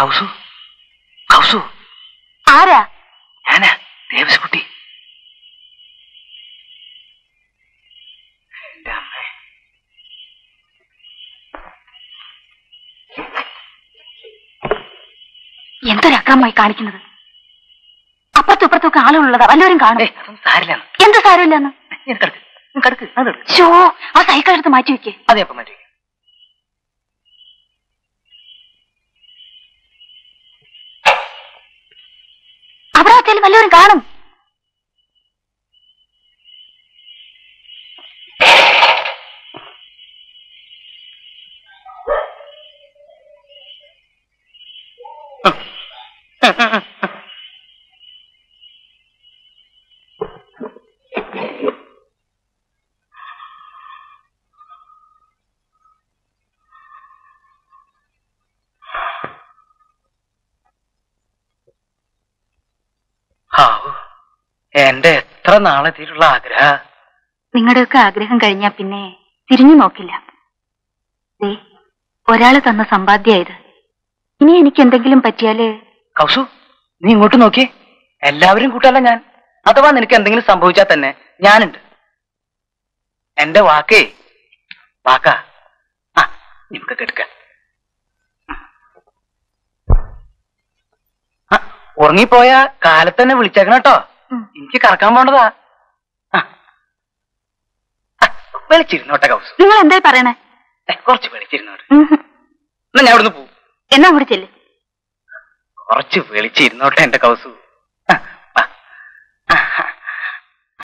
കൗസു കൗസു ആരാ ഞാനാ ദേവസ്കുട്ടി എന്റെ അമ്മേ എന്തൊരു അക്രമമായി കാണിക്കുന്നത് അപ്പുറത്തും ഇപ്പുറത്തൊക്കെ ആളുകളുള്ളതാ വല്ലവരും കാണും ഏയ് അതൊന്നും സാരില്ലെന്ന് എന്ത് സാരമില്ലെന്ന് നീ കിടക്ക് നീ കിടക്ക് അത് കിടക്ക് ഷോ ആ സൈക്കിൾ എടുത്ത് മാറ്റി വെക്കേ അതെ അപ്പം മാറ്റി അവിടെ വെച്ചാലും വല്ലവരും കാണും ഹാവു എന്റെ എത്ര നാളെത്തിയിട്ടുള്ള ആഗ്രഹ നിങ്ങളുടെയൊക്കെ ആഗ്രഹം കഴിഞ്ഞാ പിന്നെ തിരിഞ്ഞു നോക്കില്ല ദേ ഒരാള് തന്ന സമ്പാദ്യായത് ഇനി എനിക്ക് എന്തെങ്കിലും പറ്റിയാല് കൗസു നീ ഇങ്ങോട്ട് നോക്കിയേ എല്ലാവരും കൂട്ടല്ല ഞാൻ അഥവാ നിനക്ക് എന്തെങ്കിലും സംഭവിച്ചാൽ തന്നെ ഞാനുണ്ട് എന്റെ വാക്കേ വാക്കാ ആ നമുക്ക് കെടുക്ക ആ, ഉറങ്ങിപ്പോയ കാലത്തന്നെ വിളിച്ചേക്കണം കേട്ടോ ഉം. എനിക്ക് കറക്കാൻ പോണ്ടതാ ആ. ആ, വിളിച്ചിരുന്നോട്ടെ കൗസു നിങ്ങൾ എന്തായി പറയണേ ഏ, കുറച്ച് വിളിച്ചിരുന്നോട്ടെ ഉം. എന്നാ ഞാൻ അവിടുന്ന് പോവും എന്നാ വിളിച്ചല്ലേ കുറച്ച് വിളിച്ചിരുന്നോട്ടെ എന്റെ കൗസു